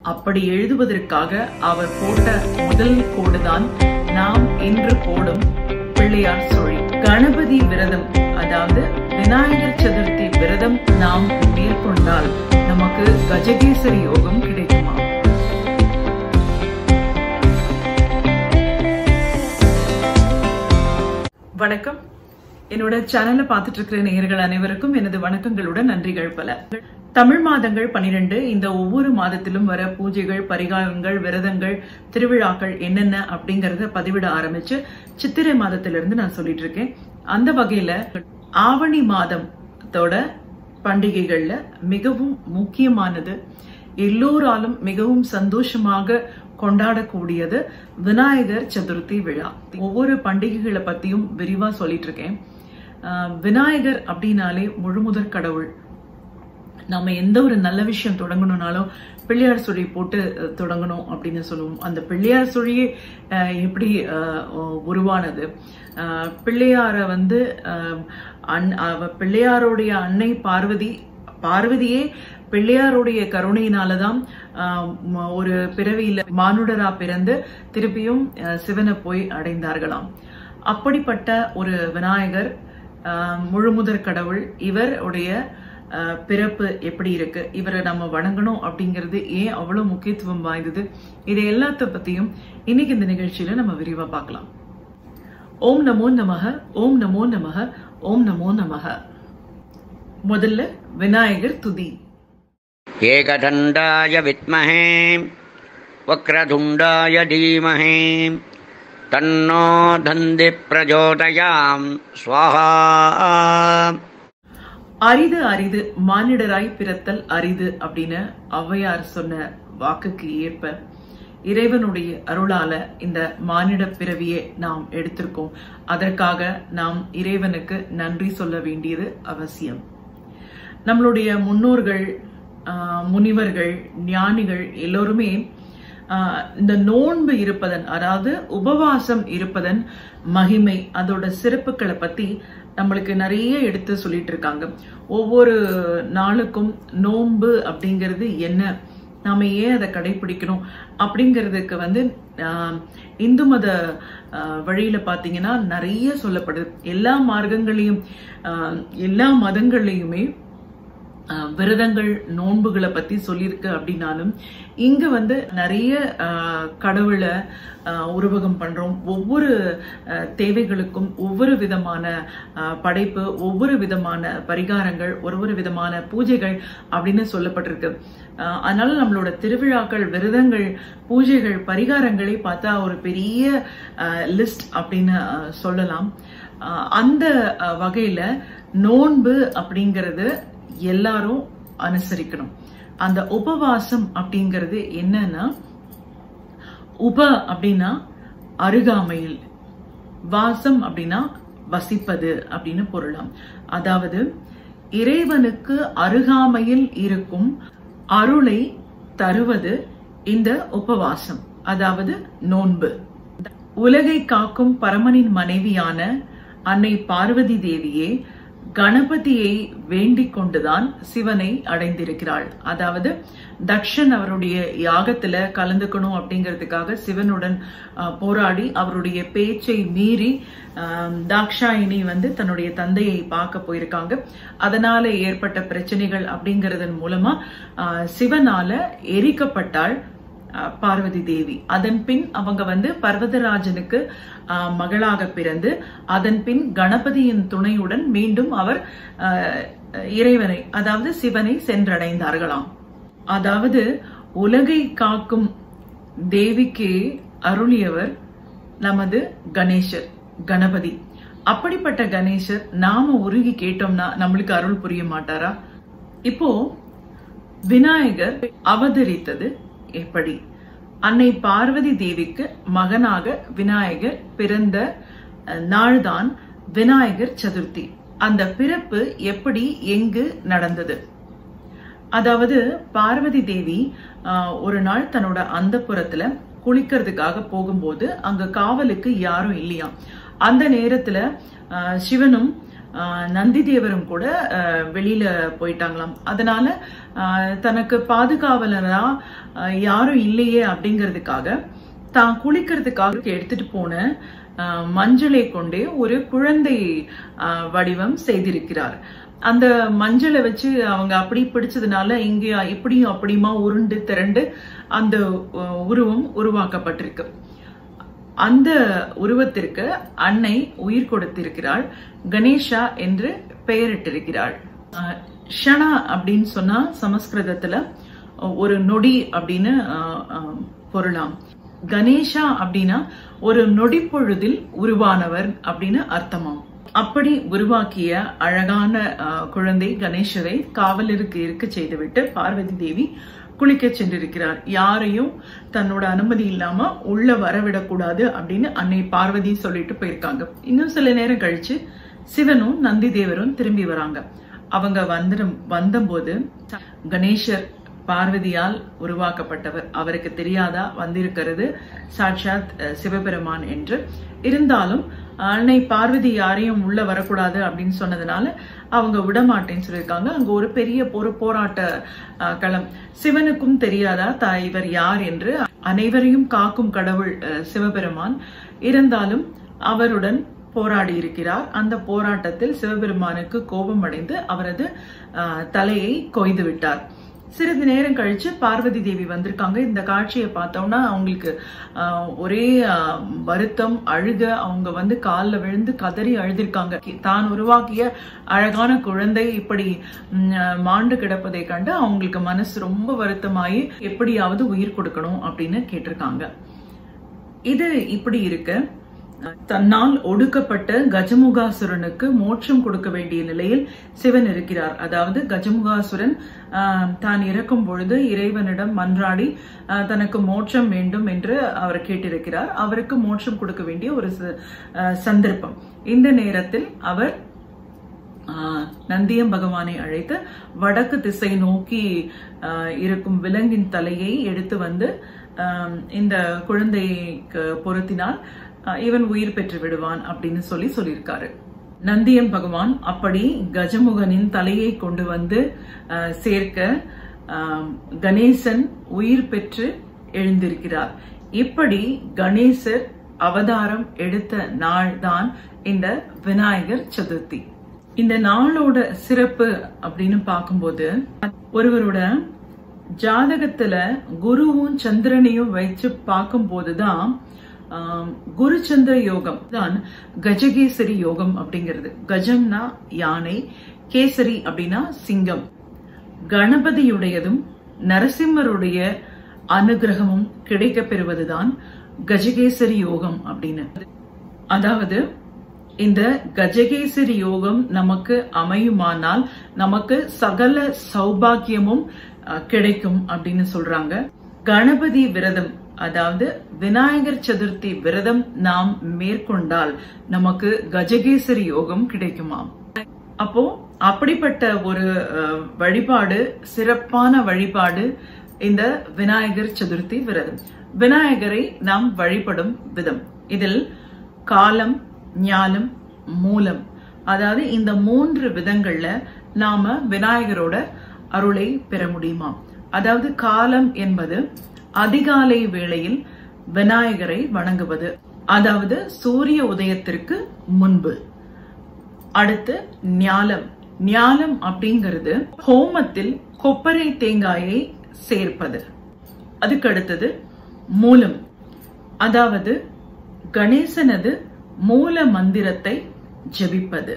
அப்படி எழுதுவதற்காக அவர் போட்ட முதல் கோடுதான் நாம் இன்று போடும் பிள்ளையார் சுழி கணபதி விரதம் அதாவது விநாயகர் சதுர்த்தி விரதம் நாம் மேற்கொண்டால் நமக்கு கஜகேசரி யோகம் கிடைக்குமா வணக்கம் என்னோட சேனல்ல பார்த்துட்டு இருக்கிற நேயர்கள் அனைவருக்கும் எனது வணக்கங்களுடன் நன்றிகள் பல தமிழ் மாதங்கள் பனிரெண்டு இந்த ஒவ்வொரு மாதத்திலும் வர பூஜைகள் பரிகாரங்கள் விரதங்கள் திருவிழாக்கள் என்னென்ன அப்படிங்கறத பதிவிட ஆரம்பிச்சு சித்திரை மாதத்திலிருந்து நான் சொல்லிட்டு இருக்கேன் அந்த வகையில ஆவணி மாதத்தோட பண்டிகைகள்ல மிகவும் முக்கியமானது எல்லோராலும் மிகவும் சந்தோஷமாக கொண்டாடக்கூடியது விநாயகர் சதுர்த்தி விழா ஒவ்வொரு பண்டிகைகளை பத்தியும் விரிவா சொல்லிட்டு இருக்கேன் ஆஹ் விநாயகர் அப்படின்னாலே முழுமுதற் கடவுள் நம்ம எந்த ஒரு நல்ல விஷயம் தொடங்கணும்னாலும் பிள்ளையார் சுழி போட்டு அஹ், தொடங்கணும் அப்படின்னு சொல்லுவோம் அந்த பிள்ளையார் சுழியே அஹ், எப்படி அஹ், உருவானது அஹ், பிள்ளையார வந்து அஹ், அன்- அவ பிள்ளையாருடைய அன்னை பார்வதி பார்வதியே பிள்ளையாருடைய கருணையினாலதான் ஆஹ், ம- ஒரு பிறவியில மானுடரா பிறந்து திருப்பியும் அஹ், சிவனை போய் அடைந்தார்களாம் அப்படிப்பட்ட ஒரு விநாயகர் ஆஹ், முழுமுதற் கடவுள் இவருடைய ஆஹ், பிறப்பு எப்படி இருக்கு இவரை நம்ம வணங்கணும் அப்படிங்கிறது ஏன் அவ்வளவு முக்கியத்துவம் வாய்ந்தது இது எல்லாத்த பத்தியும் இன்னைக்கு இந்த நிகழ்ச்சியில நம்ம விரிவா பார்க்கலாம் ஓம் நமோ நமக ஓம் நமோ நமக ஓம் நமோ நமக முதல்ல விநாயகர் துதி एकदण्डाय विद्महे वक्रतुण्डाय धीमहि तन्नो दन्ति प्रचोदयां स्वाहा அரிது அரிது மானிடராய் பிறத்தல் அரிது அப்படின்னு ஔவையார் சொன்ன வாக்குக்கு ஏற்ப இறைவனுடைய அருளால இந்த மானிட பிறவியை நாம் எடுத்திருக்கோம் அதற்காக நாம் இறைவனுக்கு நன்றி சொல்ல வேண்டியது அவசியம் நம்மளுடைய முன்னோர்கள் ஆஹ், முனிவர்கள் ஞானிகள் எல்லோருமே ஆஹ், இந்த நோன்பு இருப்பதன் அதாவது உபவாசம் இருப்பதன் மகிமை அதோட சிறப்புகளை பத்தி நம்மளுக்கு நிறைய எடுத்து சொல்லிட்டு இருக்காங்க ஒவ்வொரு நாளுக்கும் நோன்பு அப்படிங்கிறது என்ன நாம ஏன் அதை கடைபிடிக்கணும் அப்படிங்கிறதுக்கு வந்து ஆஹ், இந்து மத ஆஹ், வழியில பாத்தீங்கன்னா நிறைய சொல்லப்படுது எல்லா மார்க்கங்களையும் ஆஹ், எல்லா மதங்கள்லையுமே ஆஹ், விரதங்கள் நோன்புகளை பத்தி சொல்லியிருக்கு அப்படின்னாலும் இங்க வந்து நிறைய ஆஹ், கடவுளை ஆஹ், உருவகம் பண்றோம் ஒவ்வொரு ஆஹ், தேவைகளுக்கும் ஒவ்வொரு விதமான ஆஹ், படைப்பு ஒவ்வொரு விதமான பரிகாரங்கள் ஒவ்வொரு விதமான பூஜைகள் அப்படின்னு சொல்லப்பட்டிருக்கு ஆஹ், அதனால நம்மளோட திருவிழாக்கள் விரதங்கள் பூஜைகள் பரிகாரங்களை பார்த்தா ஒரு பெரிய லிஸ்ட் அப்படின்னு ஆஹ், சொல்லலாம் ஆஹ், அந்த ஆஹ், வகையில நோன்பு அப்படிங்கிறது எல்லாரும் அனுசரிக்கணும் அந்த உபவாசம் அப்படிங்கிறது என்னன்னா உப அப்படின்னா அருகாமையில் வாசம் அப்படின்னா வசிப்பது அப்படின்னு பொருளாம் அதாவது இறைவனுக்கு அருகாமையில் இருக்கும் அருளை தருவது இந்த உபவாசம் அதாவது நோன்பு உலகை காக்கும் பரமனின் மனைவியான அன்னை பார்வதி தேவியே கணபதியை வேண்டிக் கொண்டுதான் சிவனை அடைந்திருக்கிறாள் அதாவது தக்ஷன் அவருடைய யாகத்துல கலந்துக்கணும் அப்படிங்கிறதுக்காக சிவனுடன் அஹ், போராடி அவருடைய பேச்சை மீறி அஹ், தாக்ஷாயினி வந்து தன்னுடைய தந்தையை பார்க்க போயிருக்காங்க அதனால ஏற்பட்ட பிரச்சனைகள் அப்படிங்கறதன் மூலமா அஹ், சிவனால எரிக்கப்பட்டாள் அஹ், பார்வதி தேவி அதன் பின் அவங்க வந்து பர்வதராஜனுக்கு அஹ், மகளாக பிறந்து அதன் பின் கணபதியின் துணையுடன் மீண்டும் அவர் அஹ், இறைவனை அதாவது சிவனை சென்றடைந்தார்களாம் அதாவது உலகை காக்கும் தேவிக்கு அருளியவர் நமது கணேசர் கணபதி அப்படிப்பட்ட கணேசர் நாம உருகி கேட்டோம்னா நம்மளுக்கு அருள் புரிய மாட்டாரா இப்போ விநாயகர் அவதரித்தது எப்படி அன்னை பார்வதி தேவிக்கு மகனாக விநாயகர் பிறந்த அஹ், நாள்தான் விநாயகர் சதுர்த்தி அந்த பிறப்பு எப்படி எங்கு நடந்தது அதாவது பார்வதி தேவி ஆஹ், ஒரு நாள் தன்னோட அந்தப்புறத்துல குளிக்கிறதுக்காக போகும்போது அங்க காவலுக்கு யாரும் இல்லையாம் அந்த நேரத்துல ஆஹ், சிவனும் ஆஹ் நந்தி தேவரும் கூட ஆஹ் வெளியில போயிட்டாங்களாம் அதனால ஆஹ் தனக்கு பாதுகாவலரா ஆஹ் யாரும் இல்லையே அப்படிங்கிறதுக்காக தான் குளிக்கிறதுக்காக எடுத்துட்டு போன ஆஹ் மஞ்சளை கொண்டே ஒரு குழந்தை ஆஹ் வடிவம் செய்திருக்கிறார் அந்த மஞ்சளை வச்சு அவங்க அப்படி பிடிச்சதுனால இங்க இப்படியும் அப்படியுமா உருண்டு திரண்டு அந்த ஆஹ் உருவம் உருவாக்கப்பட்டிருக்கு அந்த உருவத்திற்கு அன்னை உயிர் கொடுத்திருக்கிறாள் கணேஷா என்று பெயரிட்டிருக்கிறாள் ஆஹ் ஷனா அப்படின்னு சொன்னா சமஸ்கிருதத்துல ஒரு நொடி அப்படின்னு ஆஹ் ஆஹ் பொருளாம் கணேஷா அப்படின்னா ஒரு நொடி பொழுதில் உருவானவர் அப்படின்னு அர்த்தமாம் அப்படி உருவாக்கிய அழகான ஆஹ், குழந்தை கணேசரை காவலருக்கு இருக்க செய்துவிட்டு பார்வதி தேவி குளிக்க சென்றிருக்கிறார் யாரையும் தன்னோட அனுமதி இல்லாம உள்ள வரவிடக்கூடாது அப்படின்னு அன்னை பார்வதி சொல்லிட்டு போயிருக்காங்க இன்னும் சில நேரம் கழிச்சு சிவனும் நந்தி தேவரும் திரும்பி வராங்க அவங்க வந்துடும் வந்தபோது கணேசர் பார்வதியால் உருவாக்கப்பட்டவர் அவருக்கு தெரியாதா வந்திருக்கிறது சாட்சாத் அஹ், சிவபெருமான் என்று இருந்தாலும் அன்னை பார்வதி யாரையும் உள்ள வரக்கூடாது அப்படின்னு சொன்னதுனால அவங்க விடமாட்டேன்னு சொல்லியிருக்காங்க அங்க ஒரு பெரிய ஒரு போராட்ட அஹ், களம் சிவனுக்கும் தெரியாதா தா இவர் யார் என்று அனைவரையும் காக்கும் கடவுள் அஹ், சிவபெருமான் இருந்தாலும் அவருடன் போராடி இருக்கிறார் அந்த போராட்டத்தில் சிவபெருமானுக்கு கோபம் அடைந்து அவரது அஹ், தலையை கொய்து விட்டார் சிறிது நேரம் கழிச்சு பார்வதி தேவி வந்திருக்காங்க இந்த காட்சியை பார்த்தோம்னா அவங்களுக்கு ஆஹ், ஒரே ஆஹ், வருத்தம் அழுக அவங்க வந்து காலில் விழுந்து கதறி அழுதிருக்காங்க தான் உருவாக்கிய அழகான குழந்தை இப்படி ம், ஆஹ், மாண்டு கிடப்பதை கண்டு அவங்களுக்கு மனசு ரொம்ப வருத்தமாயி எப்படியாவது உயிர் கொடுக்கணும் அப்படின்னு கேட்டிருக்காங்க இது இப்படி இருக்கு தன்னால் ஒடுக்கப்பட்ட கஜமுகாசுரனுக்கு மோட்சம் கொடுக்க வேண்டிய நிலையில் சிவன் இருக்கிறார் அதாவது கஜமுகாசுரன் ஆஹ், தான் இறக்கும் பொழுது இறைவனிடம் மன்றாடி ஆஹ், தனக்கு மோட்சம் வேண்டும் என்று அவர் கேட்டிருக்கிறார் அவருக்கு மோட்சம் கொடுக்க வேண்டிய ஒரு ச- ஆஹ், சந்தர்ப்பம் இந்த நேரத்தில் அவர் ஆஹ், நந்தியம் பகவானை அழைத்து வடக்கு திசை நோக்கி ஆஹ், இருக்கும் விலங்கின் தலையை எடுத்து வந்து ஆஹ், இந்த குழந்தைக்கு பொருத்தினால் ஆஹ், இவன் உயிர் பெற்று விடுவான் அப்படின்னு சொல்லி சொல்லியிருக்காரு நந்தியம் பகவான் அப்படி கஜமுகனின் தலையை கொண்டு வந்து ஆஹ், சேர்க்க ஆஹ், கணேசன் உயிர் பெற்று எழுந்திருக்கிறார் இப்படி கணேசர் அவதாரம் எடுத்த நாள் தான் இந்த விநாயகர் சதுர்த்தி இந்த நாளோட சிறப்பு அப்படின்னு பார்க்கும்போது ஒருவரோட ஜாதகத்துல குருவும் சந்திரனையும் வச்சு பார்க்கும்போதுதான் ஆம், குரு சந்திர யோகம் தான் கஜகேசரி யோகம் அப்படிங்கிறது கஜம்னா யானை கேசரி அப்படின்னா சிங்கம் கணபதியுடையதும் நரசிம்மருடைய அனுகிரகமும் கிடைக்கப் பெறுவதுதான் கஜகேசரி யோகம் அப்படின்னு அதாவது இந்த கஜகேசரி யோகம் நமக்கு அமையுமானால் நமக்கு சகல சௌபாக்கியமும் அஹ், கிடைக்கும் அப்படின்னு சொல்றாங்க கணபதி விரதம் அதாவது விநாயகர் சதுர்த்தி விரதம் நாம் மேற்கொண்டால் நமக்கு கஜகேசரி யோகம் கிடைக்குமாம் அப்போ அப்படிப்பட்ட ஒரு அஹ், வழிபாடு சிறப்பான வழிபாடு இந்த விநாயகர் சதுர்த்தி விரதம் விநாயகரை நாம் வழிபடும் விதம் இதில் காலம் ஞானம் மூலம் அதாவது இந்த மூன்று விதங்கள்ல நாம விநாயகரோட அருளை பெற முடியுமா அதாவது காலம் என்பது அதிகாலை வேளையில் விநாயகரை வணங்குவது அதாவது சூரிய உதயத்திற்கு முன்பு அடுத்து ஞாலம் ஞாலம் அப்படிங்கிறது ஹோமத்தில் கொப்பரை தேங்காயை சேர்ப்பது அதுக்கு அடுத்தது மூலம் அதாவது கணேசனது மூல மந்திரத்தை ஜெபிப்பது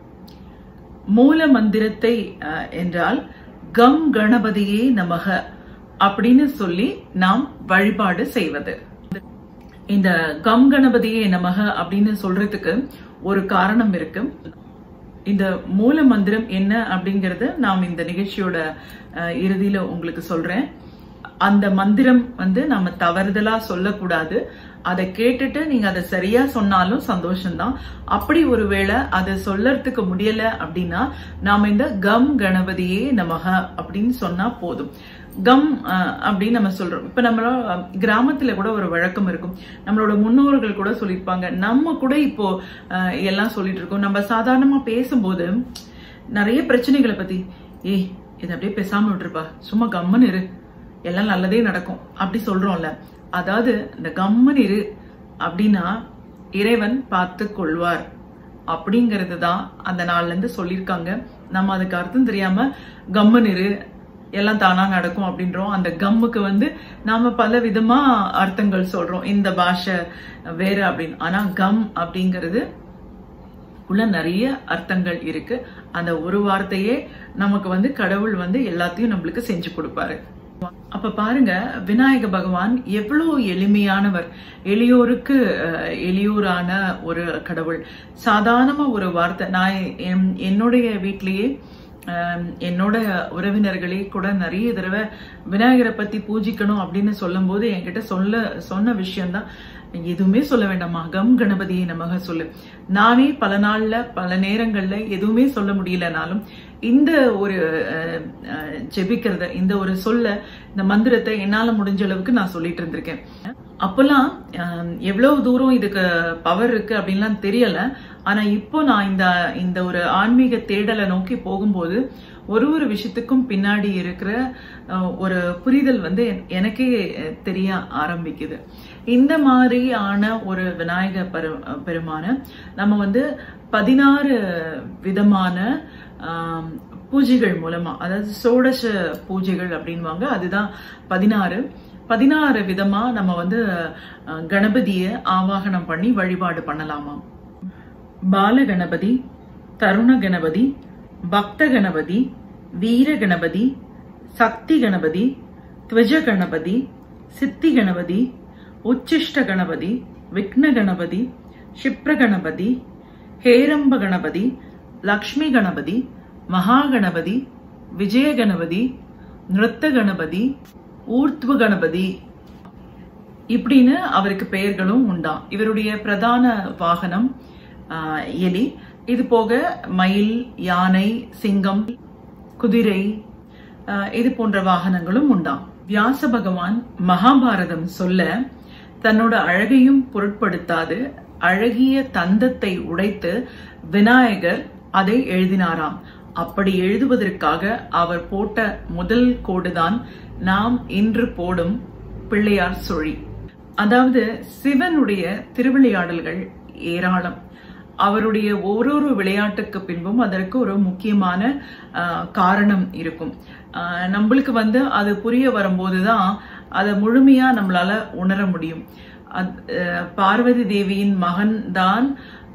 மூல மந்திரத்தை அஹ், என்றால் கம் கணபதியே நமக அப்படின்னு சொல்லி நாம் வழிபாடு செய்வது இந்த கம் கணபதியே நமக அப்படின்னு சொல்றதுக்கு ஒரு காரணம் இருக்கு இந்த மூல மந்திரம் என்ன அப்படிங்கறது நாம் இந்த நிகழ்ச்சியோட அஹ், இறுதியில உங்களுக்கு சொல்றேன் அந்த மந்திரம் வந்து நம்ம தவறுதலா சொல்லக்கூடாது அதை கேட்டுட்டு நீங்க அதை சரியா சொன்னாலும் சந்தோஷம்தான் அப்படி ஒருவேளை அதை சொல்லறதுக்கு முடியல அப்படின்னா நாம இந்த கம் கணபதியே நமக அப்படின்னு சொன்னா போதும் கம் அஹ், அப்படின்னு நம்ம சொல்றோம் இப்ப நம்ம கிராமத்துல கூட ஒரு வழக்கம் இருக்கும் நம்மளோட முன்னோர்கள் கூட சொல்லியிருப்பாங்க நம்ம கூட இப்போ அஹ், எல்லாம் சொல்லிட்டு இருக்கோம் நம்ம சாதாரணமா பேசும்போது நிறைய பிரச்சனைகளை பத்தி ஏய் இதை அப்படியே பேசாம விட்டுருப்பா சும்மா கம்மன் இரு எல்லாம் நல்லதே நடக்கும் அப்படி சொல்றோம்ல அதாவது இந்த கம்மன் இரு அப்படின்னா இறைவன் பார்த்து கொள்வார் அப்படிங்கிறது தான் அந்த நாள்ல இருந்து சொல்லியிருக்காங்க நம்ம அதுக்கு அர்த்தம் தெரியாம கம்மன் இரு எல்லாம் தானா நடக்கும் அப்படின்றோம் அந்த கம்முக்கு வந்து நாம பல விதமா அர்த்தங்கள் சொல்றோம் இந்த பாஷை வேற அப்படின்னு ஆனா கம் அப்படிங்கிறது உள்ள நிறைய அர்த்தங்கள் இருக்கு அந்த ஒரு வார்த்தையே நமக்கு வந்து கடவுள் வந்து எல்லாத்தையும் நம்மளுக்கு செஞ்சு கொடுப்பாரு அப்ப பாருங்க விநாயக பகவான் எவ்வளவு எளிமையானவர் எளியோருக்கு அஹ், எளியோரான ஒரு கடவுள் சாதாரணமா ஒரு வார்த்தை நான் என்- என்னுடைய வீட்டிலேயே அஹ், என்னோட உறவினர்களே கூட நிறைய தடவை விநாயகரை பத்தி பூஜிக்கணும் அப்படின்னு சொல்லும்போது என்கிட்ட சொல்ல சொன்ன விஷயம்தான் எதுவுமே சொல்ல வேண்டாமா கம் கணபதியை நமக சொல்லு நானே பல நாள்ல பல நேரங்கள்ல எதுவுமே சொல்ல முடியலனாலும் இந்த ஒரு அஹ், அஹ், ஜெபிக்கிறத இந்த ஒரு சொல்ல இந்த மந்திரத்தை என்னால முடிஞ்ச அளவுக்கு நான் சொல்லிட்டு இருந்திருக்கேன் அப்பெல்லாம் அஹ், எவ்வளவு தூரம் இதுக்கு பவர் இருக்கு அப்படின்லாம் தெரியல ஆனா இப்போ நான் இந்த இந்த ஒரு ஆன்மீக தேடலை நோக்கி போகும்போது ஒரு ஒரு விஷயத்துக்கும் பின்னாடி இருக்கிற அஹ், ஒரு புரிதல் வந்து என்- எனக்கே அஹ், தெரிய ஆரம்பிக்குது இந்த மாதிரியான ஒரு விநாயக பெரு பெருமான நம்ம வந்து பதினாறு விதமான ஆம், பூஜைகள் மூலமா அதாவது சோடச பூஜைகள் அப்படின்வாங்க அதுதான் பதினாறு பதினாறு விதமா நம்ம வந்து அஹ், கணபதியை ஆவாகனம் பண்ணி வழிபாடு பண்ணலாமா பால கணபதி தருண கணபதி பக்த கணபதி வீர கணபதி சக்தி கணபதி த்வஜ கணபதி சித்தி கணபதி உச்சிஷ்ட கணபதி விக்ன கணபதி க்ஷிப்ர கணபதி ஹேரம்ப கணபதி லக்ஷ்மி கணபதி மகா கணபதி விஜய கணபதி நிருத்த கணபதி ஊர்த்வ கணபதி இப்படின்னு அவருக்கு பெயர்களும் உண்டாம் இவருடைய பிரதான வாகனம் ஆஹ், எலி இது போக மயில் யானை சிங்கம் குதிரை ஆஹ், இது போன்ற வாகனங்களும் உண்டாம் வியாச பகவான் மகாபாரதம் சொல்ல தன்னோட அழகையும் பொருட்படுத்தாது அழகிய தந்தத்தை உடைத்து விநாயகர் அதை எழுதினாராம் அப்படி எழுதுவதற்காக அவர் போட்ட முதல் கோடுதான் நாம் இன்று போடும் பிள்ளையார் சொழி அதாவது சிவனுடைய திருவிளையாடல்கள் ஏராளம் அவருடைய ஓரொரு விளையாட்டுக்கு பின்பும் அதற்கு ஒரு முக்கியமான ஆஹ், காரணம் இருக்கும் ஆஹ், நம்மளுக்கு வந்து அது புரிய வரும்போதுதான் அதை முழுமையா நம்மளால உணர முடியும் அத்- ஆஹ், பார்வதி தேவியின் மகன் தான்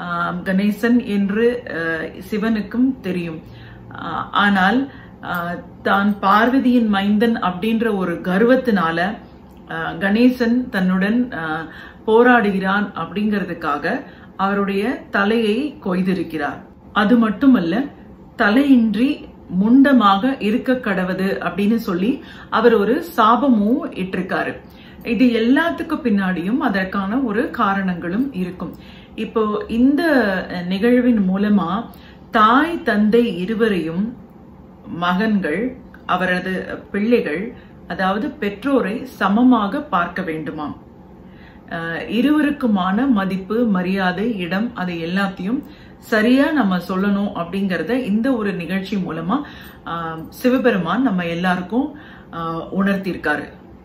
கணேசன் என்று ஆஹ், சிவனுக்கும் தெரியும் ஆஹ், ஆனால் ஆஹ், தான் பார்வதியின் மைந்தன் அப்படின்ற ஒரு கர்வத்தினால ஆஹ், கணேசன் தன்னுடன் ஆஹ், போராடுகிறான் அப்படிங்கிறதுக்காக அவருடைய தலையை கொய்திருக்கிறார் அது மட்டுமல்ல தலையின்றி முண்டமாக இருக்க கடவது அப்படின்னு சொல்லி அவர் ஒரு சாபமும் இட்டிருக்காரு இது எல்லாத்துக்கும் பின்னாடியும் அதற்கான ஒரு காரணங்களும் இருக்கும் இப்போ இந்த நிகழ்வின் மூலமா தாய் தந்தை இருவரையும் மகன்கள் அவரது பிள்ளைகள் அதாவது பெற்றோரை சமமாக பார்க்க வேண்டுமாம் அஹ் இருவருக்குமான மதிப்பு மரியாதை இடம் அதை எல்லாத்தையும் சரியா நம்ம சொல்லணும் அப்படிங்கறத இந்த ஒரு நிகழ்ச்சி மூலமா ஆஹ் சிவபெருமான் நம்ம எல்லாருக்கும் ஆஹ் உணர்த்தியிருக்காரு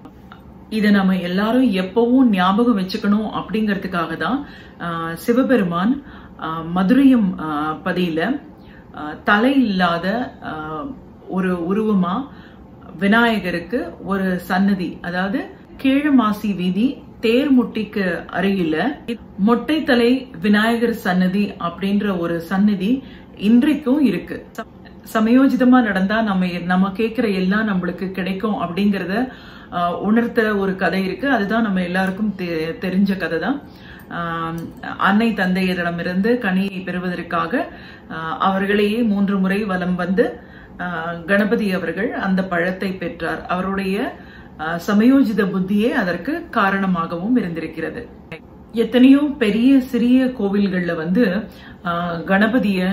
இதை நம்ம எல்லாரும் எப்பவும் ஞாபகம் வச்சுக்கணும் அப்படிங்கிறதுக்காக தான் ஆஹ் சிவபெருமான் ஆஹ் மதுரையும் ஆஹ் பதியில ஆஹ் தலை இல்லாத ஆஹ் ஒரு உருவமா விநாயகருக்கு ஒரு சன்னதி அதாவது கீழமாசி வீதி தேர்முட்டிக்கு அருகில மொட்டை தலை விநாயகர் சன்னதி அப்படின்ற ஒரு சன்னதி இன்றைக்கும் இருக்கு சமயோஜிதமா நடந்தா நம்ம நம்ம கேட்கிற எல்லாம் நம்மளுக்கு கிடைக்கும் அப்படிங்கறத ஆஹ், உணர்த்துற ஒரு கதை இருக்கு அதுதான் நம்ம எல்லாருக்கும் தெ- தெரிஞ்ச கதை தான் ஆஹ், அன்னை தந்தையரிடமிருந்து கனியை பெறுவதற்காக ஆஹ், அவர்களையே மூன்று முறை வலம் வந்து ஆஹ், கணபதி அவர்கள் அந்த பழத்தை பெற்றார் அவருடைய ஆஹ், சமயோஜித புத்தியே அதற்கு காரணமாகவும் இருந்திருக்கிறது எத்தனையோ பெரிய சிறிய கோவில்கள்ல வந்து ஆஹ், கணபதிய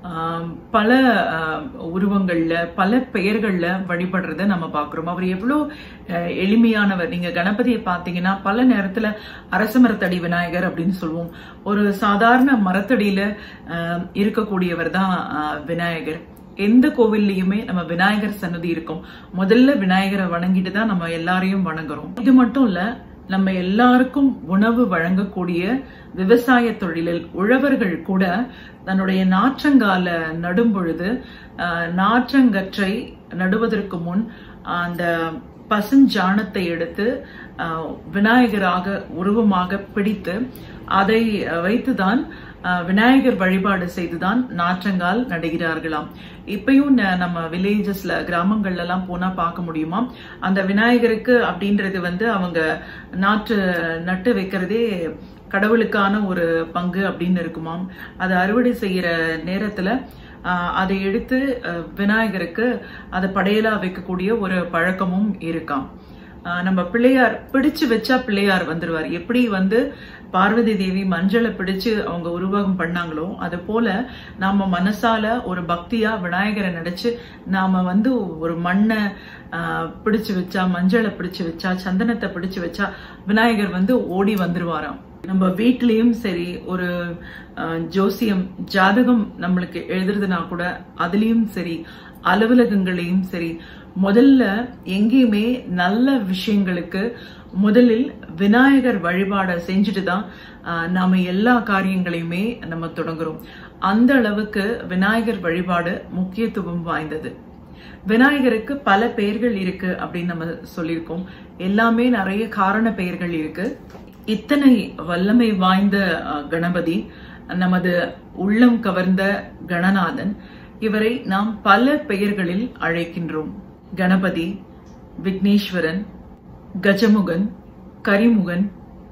ஆம், பல ஆம், உருவங்கள்ல பல பெயர்கள்ல வழிபடுறத நம்ம பார்க்கிறோம் அவர் எவ்வளோ அஹ், எளிமையானவர் நீங்க கணபதியை பார்த்தீங்கன்னா பல நேரத்துல அரச மரத்தடி விநாயகர் அப்படின்னு சொல்லுவோம் ஒரு சாதாரண மரத்தடியில ஆம், இருக்கக்கூடியவர் தான் ஆஹ், விநாயகர் எந்த கோவில்லையுமே நம்ம விநாயகர் சன்னதி இருக்கும் முதல்ல விநாயகரை வணங்கிட்டு தான் நம்ம எல்லாரையும் வணங்குறோம் இது மட்டும் இல்ல நம்ம எல்லாருக்கும் உணவு வழங்கக்கூடிய விவசாய தொழிலில் உழவர்கள் கூட தன்னுடைய நாற்றங்கால நடும் பொழுது ஆஹ், நாற்றங்கற்றை நடுவதற்கு முன் அந்த பசுஞ்சாணத்தை எடுத்து ஆஹ், விநாயகராக உருவமாக பிடித்து அதை அஹ், வைத்துதான் ஆஹ், விநாயகர் வழிபாடு செய்துதான் நாற்றங்கால் நடுகிறார்களாம் இப்பயும் ந- நம்ம வில்லேஜஸ்ல கிராமங்கள்ல எல்லாம் போனா பார்க்க முடியுமா அந்த விநாயகருக்கு அப்படின்றது வந்து அவங்க நாற்று நட்டு வைக்கிறதே கடவுளுக்கான ஒரு பங்கு அப்படின்னு இருக்குமாம் அதை அறுவடை செய்யற நேரத்துல ஆஹ், அதை எடுத்து அஹ், விநாயகருக்கு அதை படையலா வைக்கக்கூடிய ஒரு பழக்கமும் இருக்காம் ஆஹ், நம்ம பிள்ளையார் பிடிச்சு வச்சா பிள்ளையார் வந்துருவார் எப்படி வந்து பார்வதி தேவி மஞ்சளை பிடிச்சு அவங்க உருவகம் பண்ணாங்களோ அது போல நாம மனசால ஒரு பக்தியா விநாயகரை நினைச்சு நாம வந்து ஒரு மண்ணை ஆஹ், பிடிச்சு வச்சா மஞ்சளை பிடிச்சு வச்சா சந்தனத்தை பிடிச்சு வச்சா விநாயகர் வந்து ஓடி வந்துருவாராம் நம்ம வீட்லயும் சரி ஒரு அஹ், ஜோசியம் ஜாதகம் நம்மளுக்கு எழுதுறதுனா கூட அதுலயும் சரி அலுவலகங்களையும் சரி முதல்ல எங்கேயுமே நல்ல விஷயங்களுக்கு முதலில் விநாயகர் வழிபாடை செஞ்சுட்டு தான் அஹ், நாம எல்லா காரியங்களையுமே நம்ம தொடங்குறோம் அந்த அளவுக்கு விநாயகர் வழிபாடு முக்கியத்துவம் வாய்ந்தது விநாயகருக்கு பல பெயர்கள் இருக்கு அப்படின்னு நம்ம சொல்லியிருக்கோம் எல்லாமே நிறைய காரண பெயர்கள் இருக்கு இத்தனை வல்லமை வாய்ந்த அஹ், கணபதி நமது உள்ளம் கவர்ந்த கணநாதன் இவரை நாம் பல பெயர்களில் அழைக்கின்றோம் கணபதி விக்னேஸ்வரன் கஜமுகன் கரிமுகன்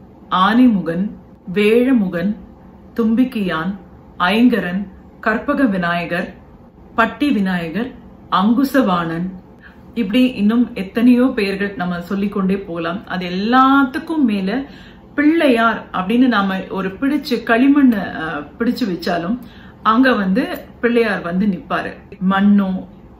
ஆனைமுகன் வேழமுகன் தும்பிக்கையான் ஐங்கரன் கற்பக விநாயகர் பட்டி விநாயகர் அங்குசவாணன் இப்படி இன்னும் எத்தனையோ பெயர்கள் நம்ம சொல்லிக்கொண்டே போகலாம் அது எல்லாத்துக்கும் மேல பிள்ளையார் அப்படின்னு நாம ஒரு பிடிச்சு களிமண் அஹ், பிடிச்சு வச்சாலும் அங்க வந்து பிள்ளையார் வந்து நிப்பாரு மண்ணோ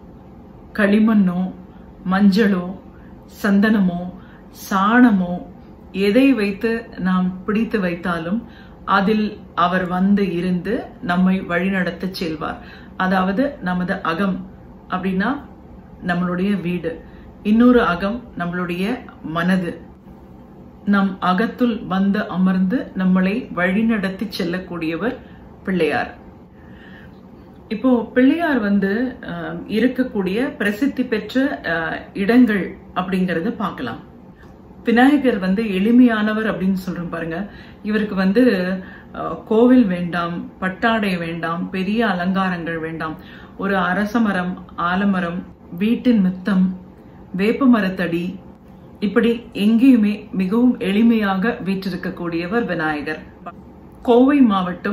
களிமண்ணோ மஞ்சளோ சந்தனமோ சாணமோ எதை வைத்து நாம் பிடித்து வைத்தாலும் அதில் அவர் வந்து இருந்து நம்மை வழிநடத்த செல்வார் அதாவது நமது அகம் அப்படின்னா நம்மளுடைய வீடு இன்னொரு அகம் நம்மளுடைய மனது நம் அகத்துள் வந்து அமர்ந்து நம்மளை வழிநடத்தி செல்லக்கூடியவர் பிள்ளையார் இப்போ பிள்ளையார் வந்து அஹ், இருக்கக்கூடிய பிரசித்தி பெற்ற அஹ், இடங்கள் அப்படிங்கறத பார்க்கலாம் விநாயகர் வந்து எளிமையானவர் அப்படின்னு சொல்றோம் பாருங்க இவருக்கு வந்து அஹ், கோவில் வேண்டாம் பட்டாடை வேண்டாம் பெரிய அலங்காரங்கள் வேண்டாம் ஒரு அரசமரம் ஆலமரம் வீட்டின் மித்தம் வேப்ப மரத்தடி இப்படி எங்கேயுமே மிகவும் எளிமையாக வீற்றிருக்கக்கூடியவர் விநாயகர் கோவை மாவட்டம்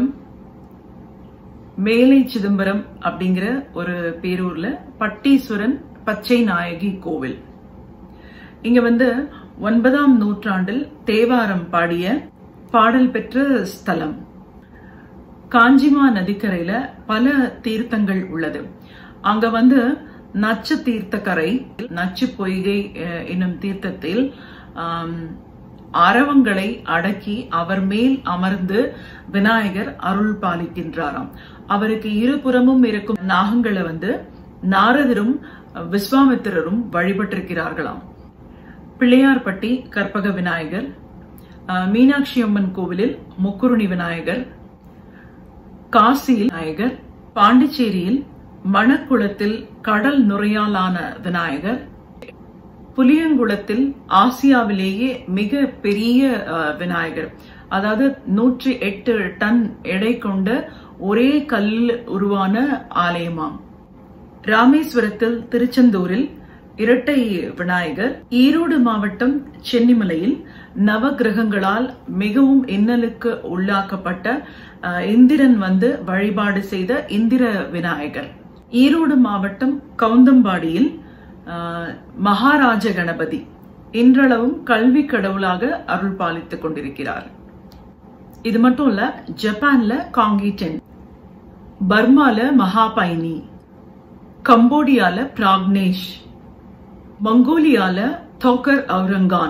மேலை சிதம்பரம் அப்படிங்கிற ஒரு பேரூர்ல பட்டீஸ்வரன் பச்சை நாயகி கோவில் இங்க வந்து ஒன்பதாம் நூற்றாண்டில் தேவாரம் பாடிய பாடல் பெற்ற ஸ்தலம் காஞ்சிமா நதிக்கரையில பல தீர்த்தங்கள் உள்ளது அங்க வந்து நச்சு தீர்த்தக்கரை நச்சு பொய்கை அஹ், என்னும் தீர்த்தத்தில் ஆம், அரவங்களை அடக்கி அவர் மேல் அமர்ந்து விநாயகர் அருள் பாலிக்கின்றாராம் அவருக்கு இருபுறமும் இருக்கும் நாகங்களை வந்து நாரதரும் விஸ்வாமித்திரரும் வழிபட்டிருக்கிறார்களாம் பிள்ளையார்பட்டி கற்பக விநாயகர் அஹ், மீனாட்சி அம்மன் கோவிலில் முக்குருணி விநாயகர் காசியில் விநாயகர் பாண்டிச்சேரியில் மணக்குளத்தில் கடல் நுரையாலான விநாயகர் புளியங்குளத்தில் ஆசியாவிலேயே மிக பெரிய அஹ், விநாயகர் அதாவது நூற்றி எட்டு டன் எடை கொண்ட ஒரே கல்லில் உருவான ஆலயமாம் ராமேஸ்வரத்தில் திருச்செந்தூரில் இரட்டை விநாயகர் ஈரோடு மாவட்டம் சென்னிமலையில் நவகிரகங்களால் மிகவும் இன்னலுக்கு உள்ளாக்கப்பட்ட அஹ், இந்திரன் வந்து வழிபாடு செய்த இந்திர விநாயகர் ஈரோடு மாவட்டம் கவுந்தம்பாடியில் அஹ், மகாராஜ கணபதி இன்றளவும் கல்வி கடவுளாக அருள் பாலித்துக் கொண்டிருக்கிறார் இது மட்டும் இல்ல ஜப்பான்ல காங்கி டென் பர்மால மகாபைனி கம்போடியால பிராக்னேஷ் மங்கோலியால தோக்கர் அவுரங்கான்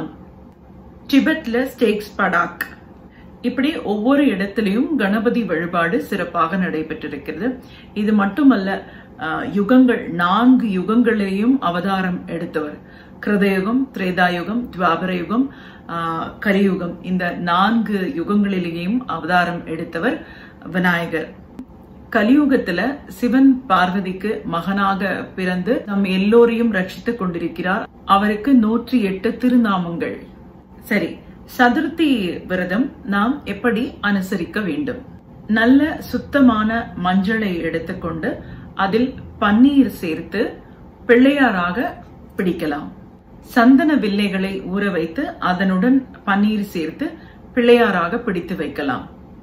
டிபெட்ல ஸ்டேக்ஸ் படாக் இப்படி ஒவ்வொரு இடத்திலையும் கணபதி வழிபாடு சிறப்பாக நடைபெற்றிருக்கிறது இது மட்டுமல்ல அஹ், யுகங்கள் நான்கு யுகங்களையும் அவதாரம் எடுத்தவர் கிருதயுகம் திரேதாயுகம் துவாபர யுகம் அஹ், கலியுகம் இந்த நான்கு யுகங்களிலேயும் அவதாரம் எடுத்தவர் விநாயகர் கலியுகத்துல சிவன் பார்வதிக்கு மகனாக பிறந்து நம் எல்லோரையும் ரட்சித்துக் கொண்டிருக்கிறார் அவருக்கு நூற்றி எட்டு திருநாமங்கள் சரி சதுர்த்தி விரதம் நாம் எப்படி அனுசரிக்க வேண்டும் நல்ல சுத்தமான மஞ்சளை எடுத்துக்கொண்டு அதில் பன்னீர் சேர்த்து பிள்ளையாராக பிடிக்கலாம் சந்தன வில்லைகளை ஊற வைத்து அதனுடன் பன்னீர் சேர்த்து பிள்ளையாராக பிடித்து வைக்கலாம்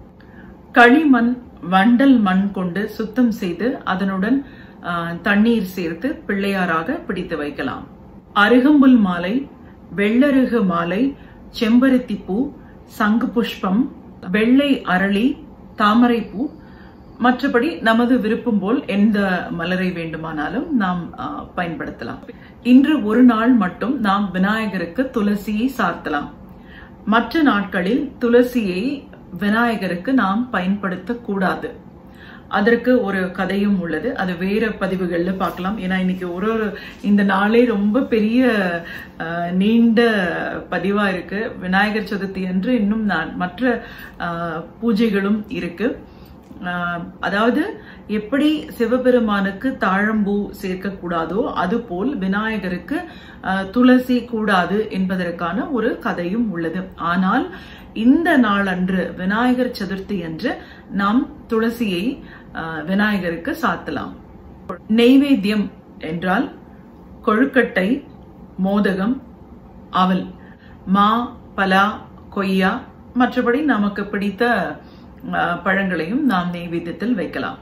களிமண் வண்டல் மண் கொண்டு சுத்தம் செய்து அதனுடன் ஆ, தண்ணீர் சேர்த்து பிள்ளையாராக பிடித்து வைக்கலாம் அருகம்புல் மாலை வெள்ளருகு மாலை செம்பருத்தி பூ சங்கு புஷ்பம் வெள்ளை அரளி தாமரை பூ மற்றபடி நமது விருப்பம் போல் எந்த மலரை வேண்டுமானாலும் நாம் ஆ, பயன்படுத்தலாம் இன்று ஒரு நாள் மட்டும் நாம் விநாயகருக்கு துளசியை சார்த்தலாம் மற்ற நாட்களில் துளசியை விநாயகருக்கு நாம் பயன்படுத்த கூடாது அதற்கு ஒரு கதையும் உள்ளது அது வேற பதிவுகள்ல பார்க்கலாம் ஏன்னா இன்னைக்கு ஒரு ஒரு இந்த நாளே ரொம்ப பெரிய அஹ், நீண்ட பதிவா இருக்கு விநாயகர் சதுர்த்தி அன்று இன்னும் நான் மற்ற அஹ், பூஜைகளும் இருக்கு ஆஹ் அதாவது எப்படி சிவபெருமானுக்கு தாழம்பூ சேர்க்க கூடாதோ அதுபோல் விநாயகருக்கு ஆஹ் துளசி கூடாது என்பதற்கான ஒரு கதையும் உள்ளது ஆனால் இந்த நாளன்று விநாயகர் சதுர்த்தி அன்று நாம் துளசியை ஆஹ் விநாயகருக்கு சாத்தலாம் நெய்வேத்தியம் என்றால் கொழுக்கட்டை மோதகம் அவல் மா பலா கொய்யா மற்றபடி நமக்கு பிடித்த அஹ், பழங்களையும் நாம் நெய்வேத்தியத்தில் வைக்கலாம்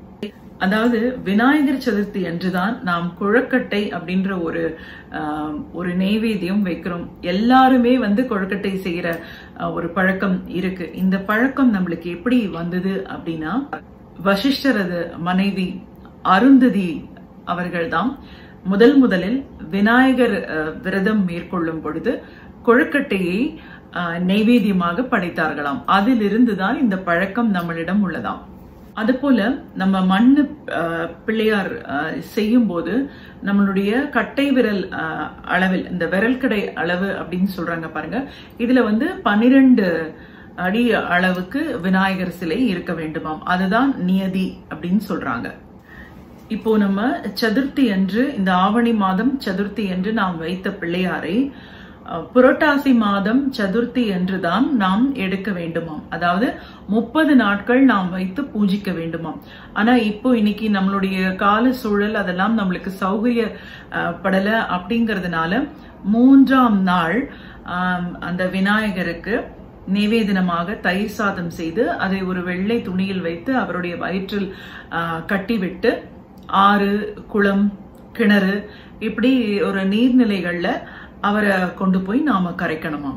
அதாவது விநாயகர் சதுர்த்தி அன்றுதான் நாம் கொழுக்கட்டை அப்படின்ற ஒரு ஆஹ், ஒரு நெய்வேத்தியம் வைக்கிறோம் எல்லாருமே வந்து கொழுக்கட்டை செய்யற ஆஹ், ஒரு பழக்கம் இருக்கு இந்த பழக்கம் நம்மளுக்கு எப்படி வந்தது அப்படின்னா வசிஷ்டரது மனைவி அருந்ததி அவர்கள்தான் முதல் முதலில் விநாயகர் அஹ், விரதம் மேற்கொள்ளும் பொழுது கொழுக்கட்டையை அஹ், நெய்வேத்தியமாக படைத்தார்களாம் அதிலிருந்துதான் இந்த பழக்கம் நம்மளிடம் உள்ளதாம் அதுபோல நம்ம மண்ணு அஹ், பிள்ளையார் அஹ், செய்யும் போது நம்மளுடைய கட்டை விரல் அஹ், அளவில் இந்த விரல் கடை அளவு அப்படின்னு சொல்றாங்க பாருங்க இதுல வந்து பனிரெண்டு அடி அளவுக்கு விநாயகர் சிலை இருக்க வேண்டுமாம் அதுதான் நியதி அப்படின்னு சொல்றாங்க இப்போ நம்ம சதுர்த்தி அன்று இந்த ஆவணி மாதம் சதுர்த்தி என்று நாம் வைத்த பிள்ளையாரை அஹ், புரட்டாசி மாதம் சதுர்த்தி என்று தான் நாம் எடுக்க வேண்டுமாம் அதாவது முப்பது நாட்கள் நாம் வைத்து பூஜிக்க வேண்டுமாம் ஆனா இப்போ இன்னைக்கு நம்மளுடைய கால சூழல் அதெல்லாம் நம்மளுக்கு சௌகரிய அஹ், படல அப்படிங்கறதுனால மூன்றாம் நாள் ஆம், அந்த விநாயகருக்கு நிவேதனமாக தயிர் சாதம் செய்து அதை ஒரு வெள்ளை துணியில் வைத்து அவருடைய வயிற்றில் ஆஹ், கட்டிவிட்டு ஆறு குளம் கிணறு இப்படி ஒரு நீர்நிலைகள்ல அவரை கொண்டு போய் நாம கரைக்கணுமாம்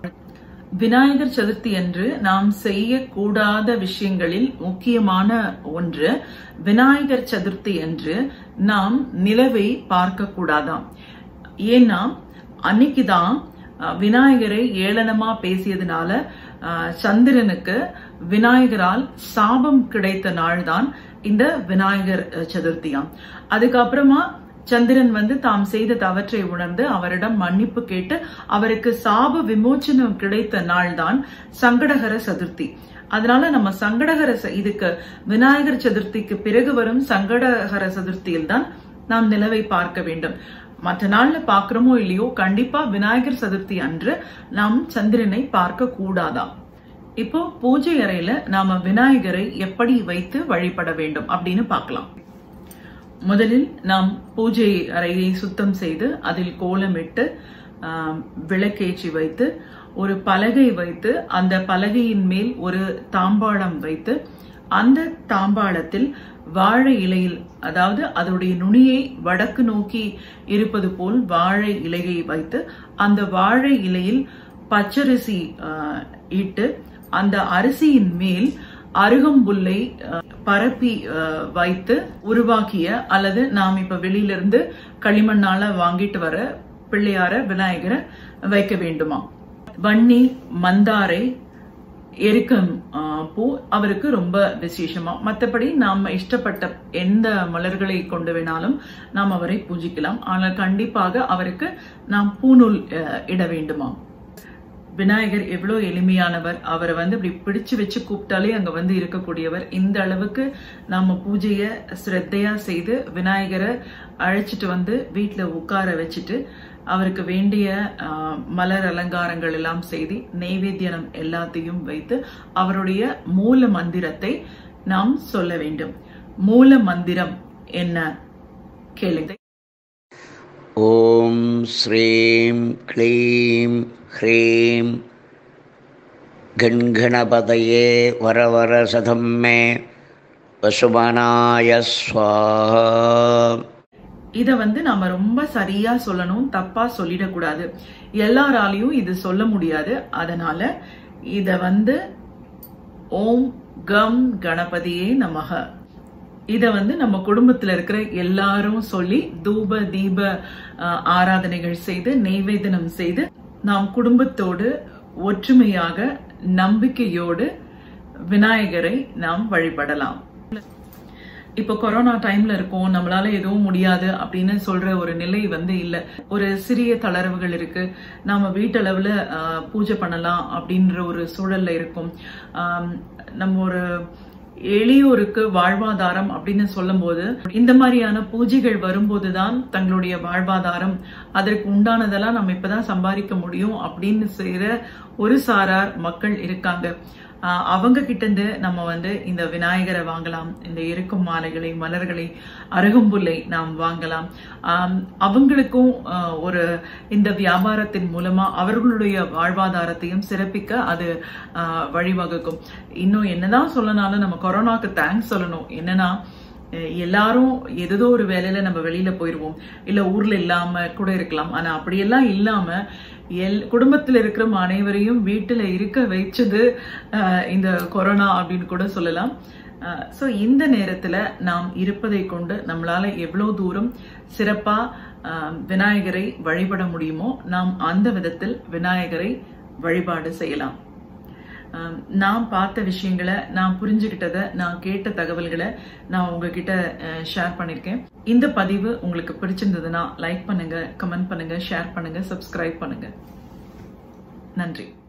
விநாயகர் சதுர்த்தி அன்று நாம் செய்யக்கூடாத விஷயங்களில் முக்கியமான ஒன்று விநாயகர் சதுர்த்தி அன்று நாம் நிலவை பார்க்க கூடாதாம் ஏன்னா அன்னைக்குதான் அஹ், விநாயகரை ஏளனமா பேசியதுனால அஹ், சந்திரனுக்கு விநாயகரால் சாபம் கிடைத்த நாள்தான் இந்த விநாயகர் அஹ், சதுர்த்தியாம் அதுக்கப்புறமா சந்திரன் வந்து தாம் செய்த தவற்றை உணர்ந்து அவரிடம் மன்னிப்பு கேட்டு அவருக்கு சாப விமோச்சனம் கிடைத்த நாள்தான் சங்கடகர சதுர்த்தி அதனால நம்ம சங்கடகர ச- இதுக்கு விநாயகர் சதுர்த்திக்கு பிறகு வரும் சங்கடகர சதுர்த்தியில் தான் நாம் நிலவை பார்க்க வேண்டும் மற்ற நாள்ல பார்க்கிறோமோ இல்லையோ கண்டிப்பா விநாயகர் சதுர்த்தி அன்று நாம் சந்திரனை பார்க்க கூடாதாம் இப்போ பூஜை அறையில நாம விநாயகரை எப்படி வைத்து வழிபட வேண்டும் அப்படின்னு பார்க்கலாம் முதலில் நாம் பூஜை அறையை சுத்தம் செய்து அதில் கோலமிட்டு ஆம், விளக்கேற்றி வைத்து ஒரு பலகை வைத்து அந்த பலகையின் மேல் ஒரு தாம்பாளம் வைத்து அந்த தாம்பாளத்தில் வாழை இலையில் அதாவது அதனுடைய நுனியை வடக்கு நோக்கி இருப்பது போல் வாழை இலையை வைத்து அந்த வாழை இலையில் பச்சரிசி ஆ, இட்டு அந்த அரிசியின் மேல் அருகம்புல்லை அஹ், பரப்பி அஹ், வைத்து உருவாக்கிய அல்லது நாம் இப்ப வெளியிலிருந்து களிமண்ணால வாங்கிட்டு வர பிள்ளையார விநாயகரை வைக்க வேண்டுமா வன்னி மந்தாரை எருக்கம் ஆ, பூ அவருக்கு ரொம்ப விசேஷமா மற்றபடி நாம் இஷ்டப்பட்ட எந்த மலர்களை கொண்டு வேணாலும் நாம் அவரை பூஜிக்கலாம் ஆனால் கண்டிப்பாக அவருக்கு நாம் பூநூல் அ, இட வேண்டுமா விநாயகர் எவ்வளோ எளிமையானவர் அவரை வந்து இப்படி பிடிச்சு வச்சு கூப்பிட்டாலே அங்க வந்து இருக்கக்கூடியவர் இந்த அளவுக்கு நாம பூஜைய சிரத்தையா செய்து விநாயகரை அழைச்சிட்டு வந்து வீட்டுல உட்கார வச்சுட்டு அவருக்கு வேண்டிய ஆஹ், மலர் அலங்காரங்கள் எல்லாம் செய்து நெய்வேத்தியம் எல்லாத்தையும் வைத்து அவருடைய மூல மந்திரத்தை நாம் சொல்ல வேண்டும் மூல மந்திரம் என்ன கேளுங்க ॐ श्रीं क्लीं ह्रीं गणगणपतये वरवरसधं मे वसुमनाय स्वाहा இத வந்து நாம ரொம்ப சரியா சொல்லணும் தப்பா சொல்லிடக்கூடாது எல்லாராலையும் இது சொல்ல முடியாது அதனால இத வந்து ஓம் கம் கணபதியே நமக இத வந்து நம்ம குடும்பத்துல இருக்கிற எல்லாரும் சொல்லி தூப தீப அஹ், ஆராதனைகள் செய்து நெய்வேதனம் செய்து நாம் குடும்பத்தோடு ஒற்றுமையாக நம்பிக்கையோடு விநாயகரை நாம் வழிபடலாம் இப்போ கொரோனா டைம்ல இருக்கோம் நம்மளால எதுவும் முடியாது அப்படின்னு சொல்ற ஒரு நிலை வந்து இல்ல ஒரு சிறிய தளர்வுகள் இருக்கு நாம வீட்டளவுல ஆஹ், பூஜை பண்ணலாம் அப்படின்ற ஒரு சூழல்ல இருக்கும் ஆம், நம்ம ஒரு எளியோருக்கு வாழ்வாதாரம் அப்படின்னு சொல்லும்போது இந்த மாதிரியான பூஜைகள் வரும்போதுதான் தங்களுடைய வாழ்வாதாரம் அதற்கு உண்டானதெல்லாம் நம்ம இப்பதான் சம்பாதிக்க முடியும் அப்படின்னு செய்யற ஒரு சாரார் மக்கள் இருக்காங்க ஆஹ் அவங்க கிட்ட இருந்து நம்ம வந்து இந்த விநாயகரை வாங்கலாம் இந்த இருக்கும் மாலைகளை மலர்களை அருகம்புல்லை நாம் வாங்கலாம் ஆம், அவங்களுக்கும் ஆஹ், ஒரு இந்த வியாபாரத்தின் மூலமா அவர்களுடைய வாழ்வாதாரத்தையும் சிறப்பிக்க அது ஆஹ், வழிவகுக்கும் இன்னும் என்னதான் சொல்லனாலும் நம்ம கொரோனாக்கு தேங்க்ஸ் சொல்லணும் என்னன்னா அஹ் எல்லாரும் ஏதோ ஒரு வேலையில நம்ம வெளியில போயிருவோம் இல்ல ஊர்ல இல்லாம கூட இருக்கலாம் ஆனா அப்படியெல்லாம் இல்லாம எல் குடும்பத்துல இருக்கிற அனைவரையும் வீட்டுல இருக்க வைச்சது அஹ், இந்த கொரோனா அப்படின்னு கூட சொல்லலாம் ஸோ இந்த நேரத்துல நாம் இருப்பதை கொண்டு நம்மளால எவ்வளவு தூரம் சிறப்பா அஹ், விநாயகரை வழிபட முடியுமோ நாம் அந்த விதத்தில் விநாயகரை வழிபாடு செய்யலாம் ஆம், நான் பார்த்த விஷயங்களை நான் புரிஞ்சுக்கிட்டதை நான் கேட்ட தகவல்களை நான் உங்ககிட்ட ஷேர் பண்ணியிருக்கேன் இந்த பதிவு உங்களுக்கு பிடிச்சிருந்ததுன்னா லைக் பண்ணுங்க கமெண்ட் பண்ணுங்க ஷேர் பண்ணுங்க சப்ஸ்கிரைப் பண்ணுங்க நன்றி